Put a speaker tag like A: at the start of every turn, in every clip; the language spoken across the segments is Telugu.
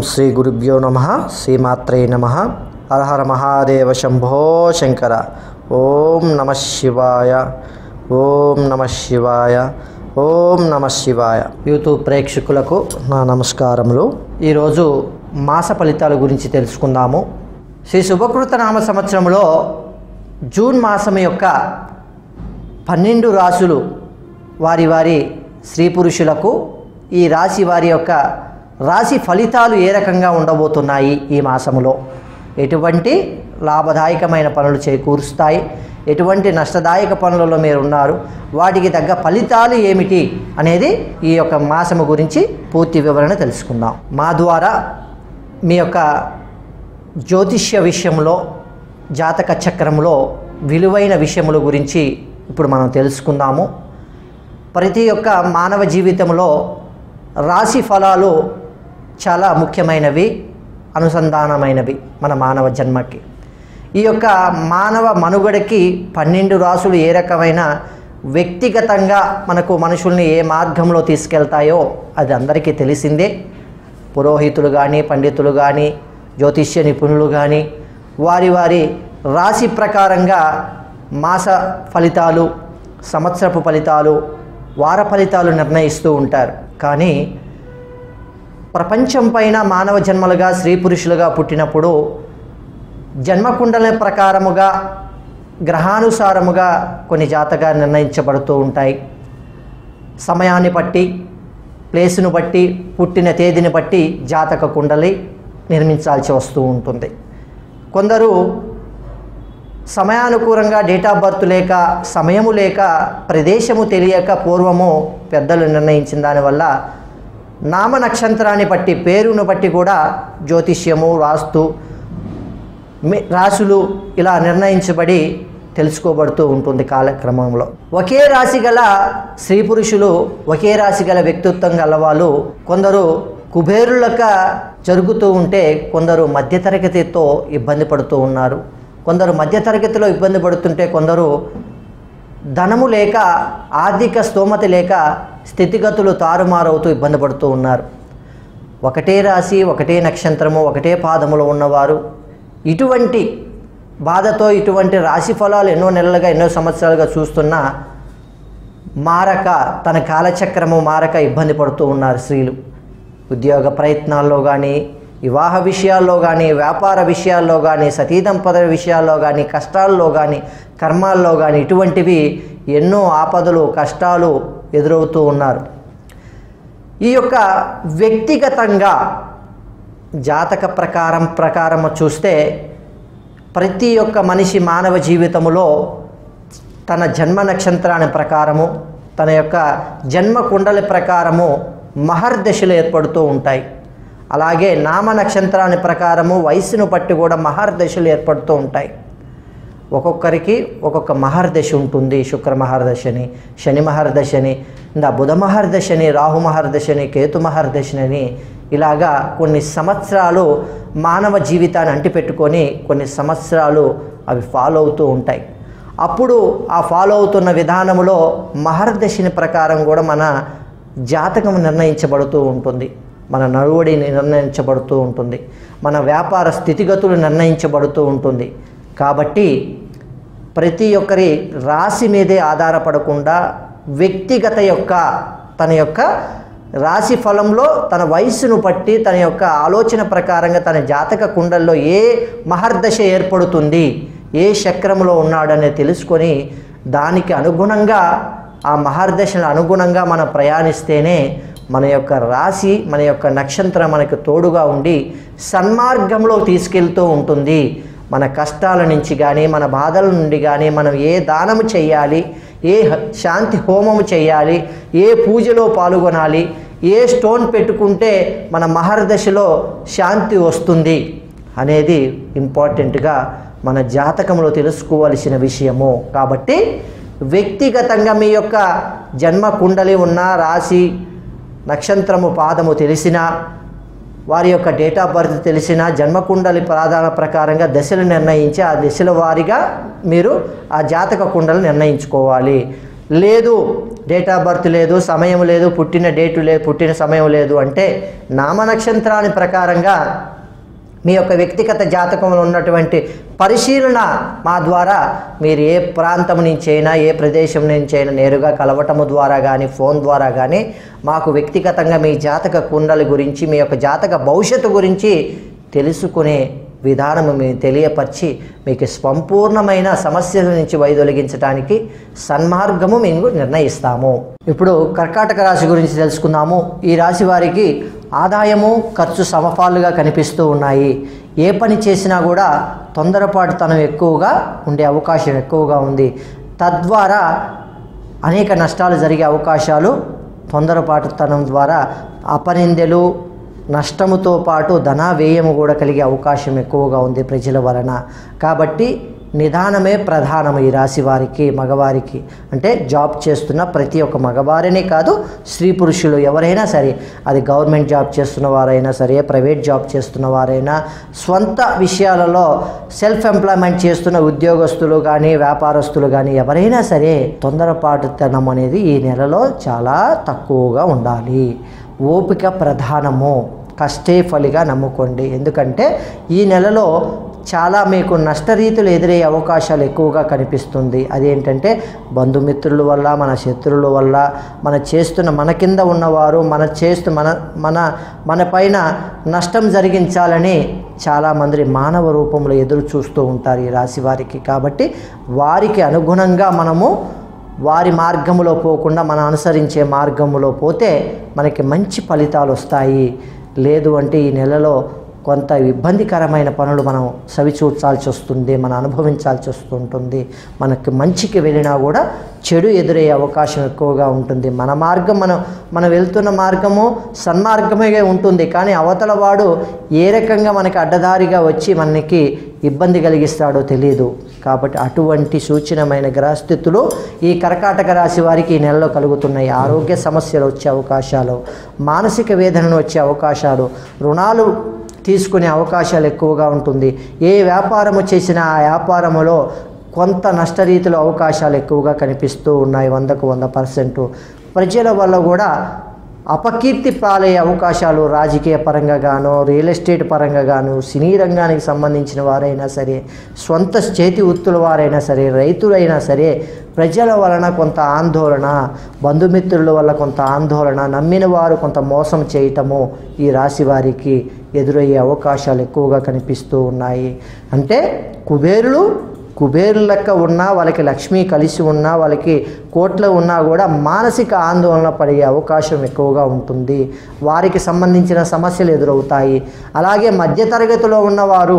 A: శ్రీ గురుభ్యో నమ శ్రీమాత్రే నమ హరహర మహాదేవ శంభో శంకర ఓం నమ శివాయ ఓం నమ శివాయ ఓం నమ శివాయ యూట్యూబ్ ప్రేక్షకులకు నా నమస్కారములు ఈరోజు మాస ఫలితాల గురించి తెలుసుకుందాము శ్రీ శుభకృత నామ సంవత్సరంలో జూన్ మాసం యొక్క పన్నెండు రాసులు వారి వారి స్త్రీ పురుషులకు ఈ రాశి వారి యొక్క రాశి ఫలితాలు ఏ రకంగా ఉండబోతున్నాయి ఈ మాసములో ఎటువంటి లాభదాయకమైన పనులు చేకూరుస్తాయి ఎటువంటి నష్టదాయక పనులలో మీరు ఉన్నారు వాటికి తగ్గ ఫలితాలు ఏమిటి అనేది ఈ యొక్క మాసము గురించి పూర్తి వివరణ తెలుసుకుందాం మా ద్వారా మీ యొక్క జ్యోతిష్య విషయంలో జాతక చక్రంలో విలువైన విషయముల గురించి ఇప్పుడు మనం తెలుసుకుందాము ప్రతి ఒక్క మానవ జీవితంలో రాశి ఫలాలు చాలా ముఖ్యమైనవి అనుసంధానమైనవి మన మానవ జన్మకి ఈ యొక్క మానవ మనుగడకి పన్నెండు రాసులు ఏ రకమైన వ్యక్తిగతంగా మనకు మనుషుల్ని ఏ మార్గంలో తీసుకెళ్తాయో అది అందరికీ తెలిసిందే పురోహితులు కానీ పండితులు కానీ జ్యోతిష్య నిపుణులు కానీ వారి వారి రాశి ప్రకారంగా మాస ఫలితాలు సంవత్సరపు ఫలితాలు వార ఫలితాలు నిర్ణయిస్తూ ఉంటారు కానీ ప్రపంచం పైన మానవ జన్మలుగా స్త్రీ పురుషులుగా పుట్టినప్పుడు జన్మకుండల ప్రకారముగా గ్రహానుసారముగా కొన్ని జాతకాలు నిర్ణయించబడుతూ ఉంటాయి సమయాన్ని బట్టి ప్లేసును బట్టి పుట్టిన తేదీని బట్టి జాతక కుండలి నిర్మించాల్సి వస్తూ ఉంటుంది కొందరు సమయానుకూలంగా డేట్ ఆఫ్ బర్త్ లేక సమయము లేక ప్రదేశము తెలియక పూర్వము పెద్దలు నిర్ణయించిన దానివల్ల నామ నక్షత్రాన్ని బట్టి పేరును బట్టి కూడా జ్యోతిష్యము వాస్తు మి- రాశులు ఇలా నిర్ణయించబడి తెలుసుకోబడుతూ ఉంటుంది కాలక్రమంలో ఒకే రాశి గల స్త్రీ పురుషులు ఒకే రాశి గల వ్యక్తిత్వం గల వాళ్ళు కొందరు కుబేరులక జరుగుతూ ఉంటే కొందరు మధ్యతరగతితో ఇబ్బంది పడుతూ ఉన్నారు కొందరు మధ్యతరగతిలో ఇబ్బంది పడుతుంటే కొందరు ధనము లేక ఆర్థిక స్తోమత లేక స్థితిగతులు తారుమారవుతూ ఇబ్బంది పడుతూ ఉన్నారు ఒకటే రాశి ఒకటే నక్షత్రము ఒకటే పాదములో ఉన్నవారు ఇటువంటి బాధతో ఇటువంటి రాశి ఫలాలు ఎన్నో నెలలుగా ఎన్నో సంవత్సరాలుగా చూస్తున్నా మారక తన కాలచక్రము మారక ఇబ్బంది పడుతూ ఉన్నారు స్త్రీలు ఉద్యోగ ప్రయత్నాల్లో కానీ వివాహ విషయాల్లో కానీ వ్యాపార విషయాల్లో కానీ సతీదంపద విషయాల్లో కానీ కష్టాల్లో కానీ కర్మాల్లో కానీ ఇటువంటివి ఎన్నో ఆపదలు కష్టాలు ఎదురవుతూ ఉన్నారు ఈ యొక్క వ్యక్తిగతంగా జాతక ప్రకారం ప్రకారం చూస్తే ప్రతి ఒక్క మనిషి మానవ జీవితములో తన జన్మ నక్షత్రాన్ని ప్రకారము తన యొక్క జన్మ కుండలి ప్రకారము మహర్దశలు ఏర్పడుతూ ఉంటాయి అలాగే నామ నక్షత్రాన్ని ప్రకారము వయసును బట్టి కూడా మహర్దశలు ఏర్పడుతూ ఉంటాయి ఒక్కొక్కరికి ఒక్కొక్క మహర్దశ ఉంటుంది శుక్ర మహర్దశని శని మహర్దశని ఇంకా బుధ మహర్దశని రాహు మహర్దశని కేతు మహర్దశని ఇలాగా కొన్ని సంవత్సరాలు మానవ జీవితాన్ని అంటిపెట్టుకొని కొన్ని సంవత్సరాలు అవి ఫాలో అవుతూ ఉంటాయి అప్పుడు ఆ ఫాలో అవుతున్న విధానంలో మహర్దశని ప్రకారం కూడా మన జాతకం నిర్ణయించబడుతూ ఉంటుంది మన నడువడి నిర్ణయించబడుతూ ఉంటుంది మన వ్యాపార స్థితిగతులు నిర్ణయించబడుతూ ఉంటుంది కాబట్టి ప్రతి ఒక్కరి రాశి మీదే ఆధారపడకుండా వ్యక్తిగత యొక్క తన యొక్క రాశి ఫలంలో తన వయస్సును బట్టి తన యొక్క ఆలోచన ప్రకారంగా తన జాతక కుండల్లో ఏ మహర్దశ ఏర్పడుతుంది ఏ చక్రంలో ఉన్నాడనే తెలుసుకొని దానికి అనుగుణంగా ఆ మహర్దశల అనుగుణంగా మనం ప్రయాణిస్తేనే మన యొక్క రాశి మన యొక్క నక్షత్రం మనకు తోడుగా ఉండి సన్మార్గంలో తీసుకెళ్తూ ఉంటుంది మన కష్టాల నుంచి కానీ మన బాధల నుండి కానీ మనం ఏ దానము చేయాలి ఏ హ- శాంతి హోమము చేయాలి ఏ పూజలో పాల్గొనాలి ఏ స్టోన్ పెట్టుకుంటే మన మహర్దశలో శాంతి వస్తుంది అనేది ఇంపార్టెంట్గా మన జాతకంలో తెలుసుకోవలసిన విషయము కాబట్టి వ్యక్తిగతంగా మీ యొక్క జన్మ కుండలి ఉన్న రాశి నక్షత్రము పాదము తెలిసినా వారి యొక్క డేట్ ఆఫ్ బర్త్ తెలిసిన జన్మకుండలి ప్రాధాన ప్రకారంగా దశలు నిర్ణయించి ఆ దశల వారీగా మీరు ఆ జాతక కుండలు నిర్ణయించుకోవాలి లేదు డేట్ ఆఫ్ బర్త్ లేదు సమయం లేదు పుట్టిన డేటు లేదు పుట్టిన సమయం లేదు అంటే నామనక్షత్రాన్ని ప్రకారంగా మీ యొక్క వ్యక్తిగత జాతకంలో ఉన్నటువంటి పరిశీలన మా ద్వారా మీరు ఏ ప్రాంతం నుంచి అయినా ఏ ప్రదేశం నుంచి అయినా నేరుగా కలవటము ద్వారా కానీ ఫోన్ ద్వారా కానీ మాకు వ్యక్తిగతంగా మీ జాతక కుండలి గురించి మీ యొక్క జాతక భవిష్యత్తు గురించి తెలుసుకునే విధానము మేము తెలియపరిచి మీకు సంపూర్ణమైన సమస్యల నుంచి వైదొలిగించడానికి సన్మార్గము మేము నిర్ణయిస్తాము ఇప్పుడు కర్కాటక రాశి గురించి తెలుసుకుందాము ఈ రాశి వారికి ఆదాయము ఖర్చు సమపాలుగా కనిపిస్తూ ఉన్నాయి ఏ పని చేసినా కూడా తొందరపాటుతనం ఎక్కువగా ఉండే అవకాశం ఎక్కువగా ఉంది తద్వారా అనేక నష్టాలు జరిగే అవకాశాలు తొందరపాటుతనం ద్వారా అపనిందెలు నష్టముతో పాటు ధన వ్యయము కూడా కలిగే అవకాశం ఎక్కువగా ఉంది ప్రజల వలన కాబట్టి నిదానమే ప్రధానం ఈ రాశి వారికి మగవారికి అంటే జాబ్ చేస్తున్న ప్రతి ఒక్క మగవారినే కాదు స్త్రీ పురుషులు ఎవరైనా సరే అది గవర్నమెంట్ జాబ్ చేస్తున్న వారైనా సరే ప్రైవేట్ జాబ్ చేస్తున్న వారైనా స్వంత విషయాలలో సెల్ఫ్ ఎంప్లాయ్మెంట్ చేస్తున్న ఉద్యోగస్తులు కానీ వ్యాపారస్తులు కానీ ఎవరైనా సరే తొందరపాటుతనం అనేది ఈ నెలలో చాలా తక్కువగా ఉండాలి ఓపిక ప్రధానము కష్టే ఫలిగా నమ్ముకోండి ఎందుకంటే ఈ నెలలో చాలా మీకు నష్టరీతులు ఎదురయ్యే అవకాశాలు ఎక్కువగా కనిపిస్తుంది అదేంటంటే బంధుమిత్రుల వల్ల మన శత్రువుల వల్ల మన చేస్తున్న మన కింద ఉన్నవారు మన చేస్తూ మన మన మన పైన నష్టం జరిగించాలని చాలామంది మానవ రూపంలో ఎదురు చూస్తూ ఉంటారు ఈ రాశి వారికి కాబట్టి వారికి అనుగుణంగా మనము వారి మార్గములో పోకుండా మనం అనుసరించే మార్గములో పోతే మనకి మంచి ఫలితాలు వస్తాయి లేదు అంటే ఈ నెలలో కొంత ఇబ్బందికరమైన పనులు మనం సవిచూచాల్సి వస్తుంది మనం అనుభవించాల్సి వస్తుంటుంది మనకి మంచికి వెళ్ళినా కూడా చెడు ఎదురయ్యే అవకాశం ఎక్కువగా ఉంటుంది మన మార్గం మనం మనం వెళ్తున్న మార్గము సన్మార్గమే ఉంటుంది కానీ అవతల వాడు ఏ రకంగా మనకి అడ్డదారిగా వచ్చి మనకి ఇబ్బంది కలిగిస్తాడో తెలియదు కాబట్టి అటువంటి సూచనమైన గ్రహస్థితులు ఈ కర్కాటక రాశి వారికి ఈ నెలలో కలుగుతున్నాయి ఆరోగ్య సమస్యలు వచ్చే అవకాశాలు మానసిక వేదనలు వచ్చే అవకాశాలు రుణాలు తీసుకునే అవకాశాలు ఎక్కువగా ఉంటుంది ఏ వ్యాపారము చేసినా ఆ వ్యాపారములో కొంత నష్టరీతిలో అవకాశాలు ఎక్కువగా కనిపిస్తూ ఉన్నాయి వందకు వంద పర్సెంట్ ప్రజల వల్ల కూడా అపకీర్తి పాలయ్యే అవకాశాలు రాజకీయ పరంగా గాను రియల్ ఎస్టేట్ పరంగా గాను సినీ రంగానికి సంబంధించిన వారైనా సరే సొంత చేతి వృత్తుల వారైనా సరే రైతులైనా సరే ప్రజల వలన కొంత ఆందోళన బంధుమిత్రుల వల్ల కొంత ఆందోళన నమ్మిన వారు కొంత మోసం చేయటము ఈ రాశి వారికి ఎదురయ్యే అవకాశాలు ఎక్కువగా కనిపిస్తూ ఉన్నాయి అంటే కుబేరులు కుబేరు లెక్క ఉన్నా వాళ్ళకి లక్ష్మి కలిసి ఉన్నా వాళ్ళకి కోట్లు ఉన్నా కూడా మానసిక ఆందోళన పడే అవకాశం ఎక్కువగా ఉంటుంది వారికి సంబంధించిన సమస్యలు ఎదురవుతాయి అలాగే మధ్యతరగతిలో ఉన్నవారు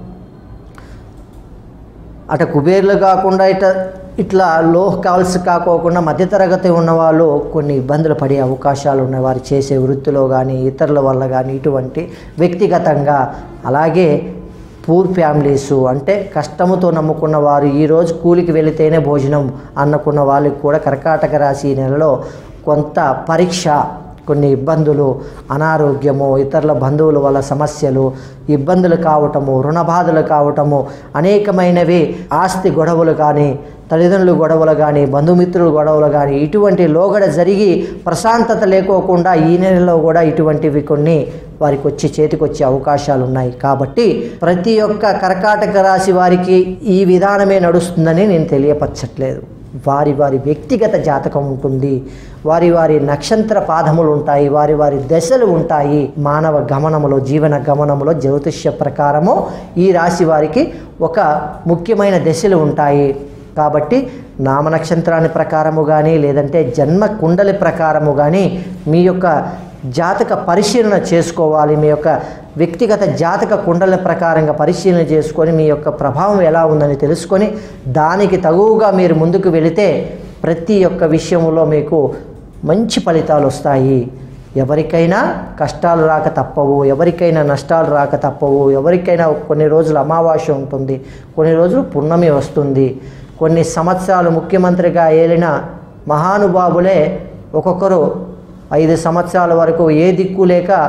A: అట కుబేర్లు కాకుండా ఇట ఇట్లా లో కాల్స్ కాకోకుండా మధ్యతరగతి ఉన్నవాళ్ళు కొన్ని ఇబ్బందులు పడే అవకాశాలు ఉన్నాయి వారు చేసే వృత్తిలో కానీ ఇతరుల వల్ల కానీ ఇటువంటి వ్యక్తిగతంగా అలాగే పూర్ ఫ్యామిలీస్ అంటే కష్టముతో నమ్ముకున్న వారు ఈరోజు కూలికి వెళితేనే భోజనం అనుకున్న వాళ్ళకి కూడా కర్కాటక రాశి ఈ నెలలో కొంత పరీక్ష కొన్ని ఇబ్బందులు అనారోగ్యము ఇతరుల బంధువుల వల్ల సమస్యలు ఇబ్బందులు కావటము రుణ బాధలు కావటము అనేకమైనవి ఆస్తి గొడవలు కానీ తల్లిదండ్రుల గొడవలు కానీ బంధుమిత్రుల గొడవలు కానీ ఇటువంటి లోగడ జరిగి ప్రశాంతత లేకోకుండా ఈ నెలలో కూడా ఇటువంటివి కొన్ని వారికి వచ్చి చేతికి వచ్చే అవకాశాలు ఉన్నాయి కాబట్టి ప్రతి ఒక్క కర్కాటక రాశి వారికి ఈ విధానమే నడుస్తుందని నేను తెలియపరచట్లేదు వారి వారి వ్యక్తిగత జాతకం ఉంటుంది వారి వారి నక్షత్ర పాదములు ఉంటాయి వారి వారి దశలు ఉంటాయి మానవ గమనములో జీవన గమనములో జ్యోతిష్య ప్రకారము ఈ రాశి వారికి ఒక ముఖ్యమైన దశలు ఉంటాయి కాబట్టి నామనక్షత్రాన్ని ప్రకారము కానీ లేదంటే జన్మ కుండలి ప్రకారము కానీ మీ యొక్క జాతక పరిశీలన చేసుకోవాలి మీ యొక్క వ్యక్తిగత జాతక కుండల ప్రకారంగా పరిశీలన చేసుకొని మీ యొక్క ప్రభావం ఎలా ఉందని తెలుసుకొని దానికి తగువుగా మీరు ముందుకు వెళితే ప్రతి ఒక్క విషయంలో మీకు మంచి ఫలితాలు వస్తాయి ఎవరికైనా కష్టాలు రాక తప్పవు ఎవరికైనా నష్టాలు రాక తప్పవు ఎవరికైనా కొన్ని రోజులు అమావాస్య ఉంటుంది కొన్ని రోజులు పున్నమి వస్తుంది కొన్ని సంవత్సరాలు ముఖ్యమంత్రిగా ఏలిన మహానుభావులే ఒక్కొక్కరు ఐదు సంవత్సరాల వరకు ఏ దిక్కు లేక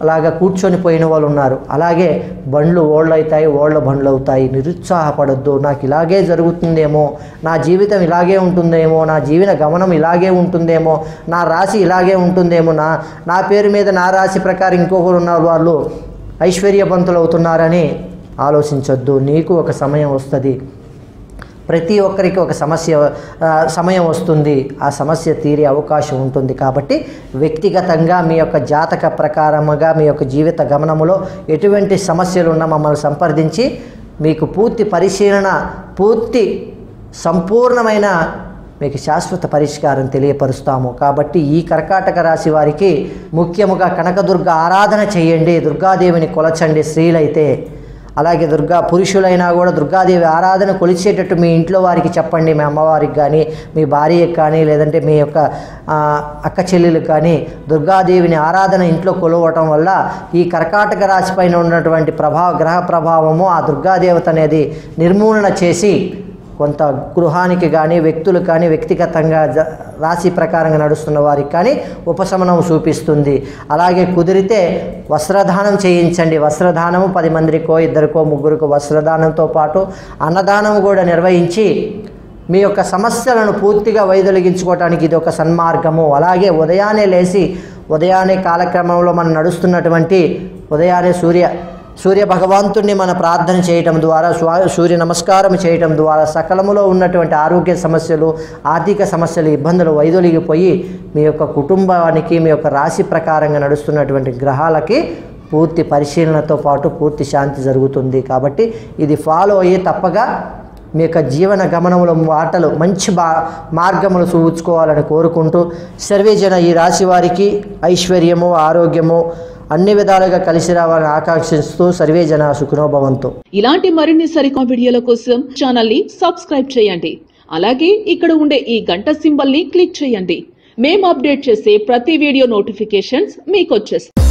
A: లాగా కూర్చొని పోయిన వాళ్ళు ఉన్నారు అలాగే బండ్లు ఓళ్ళు అవుతాయి ఓళ్ళ బండ్లు అవుతాయి నిరుత్సాహపడొద్దు నాకు ఇలాగే జరుగుతుందేమో నా జీవితం ఇలాగే ఉంటుందేమో నా జీవన గమనం ఇలాగే ఉంటుందేమో నా రాశి ఇలాగే ఉంటుందేమో నా నా పేరు మీద నా రాశి ప్రకారం ఇంకొకరు ఉన్నారు వాళ్ళు ఐశ్వర్యవంతులు అవుతున్నారని ఆలోచించొద్దు నీకు ఒక సమయం వస్తుంది ప్రతి ఒక్కరికి ఒక సమస్య ఆ, సమయం వస్తుంది ఆ సమస్య తీరే అవకాశం ఉంటుంది కాబట్టి వ్యక్తిగతంగా మీ యొక్క జాతక ప్రకారముగా మీ యొక్క జీవిత గమనములో ఎటువంటి సమస్యలు ఉన్నా మమ్మల్ని సంప్రదించి మీకు పూర్తి పరిశీలన పూర్తి సంపూర్ణమైన మీకు శాశ్వత పరిష్కారం తెలియపరుస్తాము కాబట్టి ఈ కర్కాటక రాశి వారికి ముఖ్యముగా కనకదుర్గ ఆరాధన చేయండి దుర్గాదేవిని కొలచండి స్త్రీలైతే అలాగే దుర్గా పురుషులైనా కూడా దుర్గాదేవి ఆరాధన కొలిచేటట్టు మీ ఇంట్లో వారికి చెప్పండి మీ అమ్మవారికి కానీ మీ భార్యకి కానీ లేదంటే మీ యొక్క ఆ, అక్క చెల్లెలకు కానీ దుర్గాదేవిని ఆరాధన ఇంట్లో కొలవటం వల్ల ఈ కర్కాటక రాశి పైన ఉన్నటువంటి ప్రభావ గ్రహ ప్రభావము ఆ దుర్గాదేవత అనేది నిర్మూలన చేసి కొంత గృహానికి కానీ వ్యక్తులు కానీ వ్యక్తిగతంగా జ- రాశి ప్రకారంగా నడుస్తున్న వారికి కానీ ఉపశమనం చూపిస్తుంది అలాగే కుదిరితే వస్త్రదానం చేయించండి వస్త్రదానము పది మందికో ఇద్దరికో ముగ్గురికో వస్త్రదానంతో పాటు అన్నదానం కూడా నిర్వహించి మీ యొక్క సమస్యలను పూర్తిగా వైదొలిగించుకోవటానికి ఇది ఒక సన్మార్గము అలాగే ఉదయాన్నే లేచి ఉదయాన్నే కాలక్రమంలో మనం నడుస్తున్నటువంటి ఉదయాన్నే సూర్య సూర్య భగవంతుణ్ణి మన ప్రార్థన చేయటం ద్వారా స్వా- సూర్య నమస్కారం చేయటం ద్వారా సకలములో ఉన్నటువంటి ఆరోగ్య సమస్యలు ఆర్థిక సమస్యలు ఇబ్బందులు వైదొలిగిపోయి మీ యొక్క కుటుంబానికి మీ యొక్క రాశి ప్రకారంగా నడుస్తున్నటువంటి గ్రహాలకి పూర్తి పరిశీలనతో పాటు పూర్తి శాంతి జరుగుతుంది కాబట్టి ఇది ఫాలో అయ్యి తప్పగా మీ యొక్క జీవన గమనముల మాటలు మంచి బా మార్గములు చూచుకోవాలని కోరుకుంటూ సర్వేజన ఈ రాశి వారికి ఐశ్వర్యము ఆరోగ్యము అన్ని విధాలుగా కలిసి రావాలని ఆకాంక్షిస్తూ సర్వే జన సుఖనోభవంతో
B: ఇలాంటి మరిన్ని సరికొత్త వీడియోల కోసం ఛానల్ ని సబ్స్క్రైబ్ చేయండి అలాగే ఇక్కడ ఉండే ఈ గంట సింబల్ ని క్లిక్ చేయండి మేము అప్డేట్ చేసే ప్రతి వీడియో నోటిఫికేషన్స్ మీకు వచ్చేస్తాయి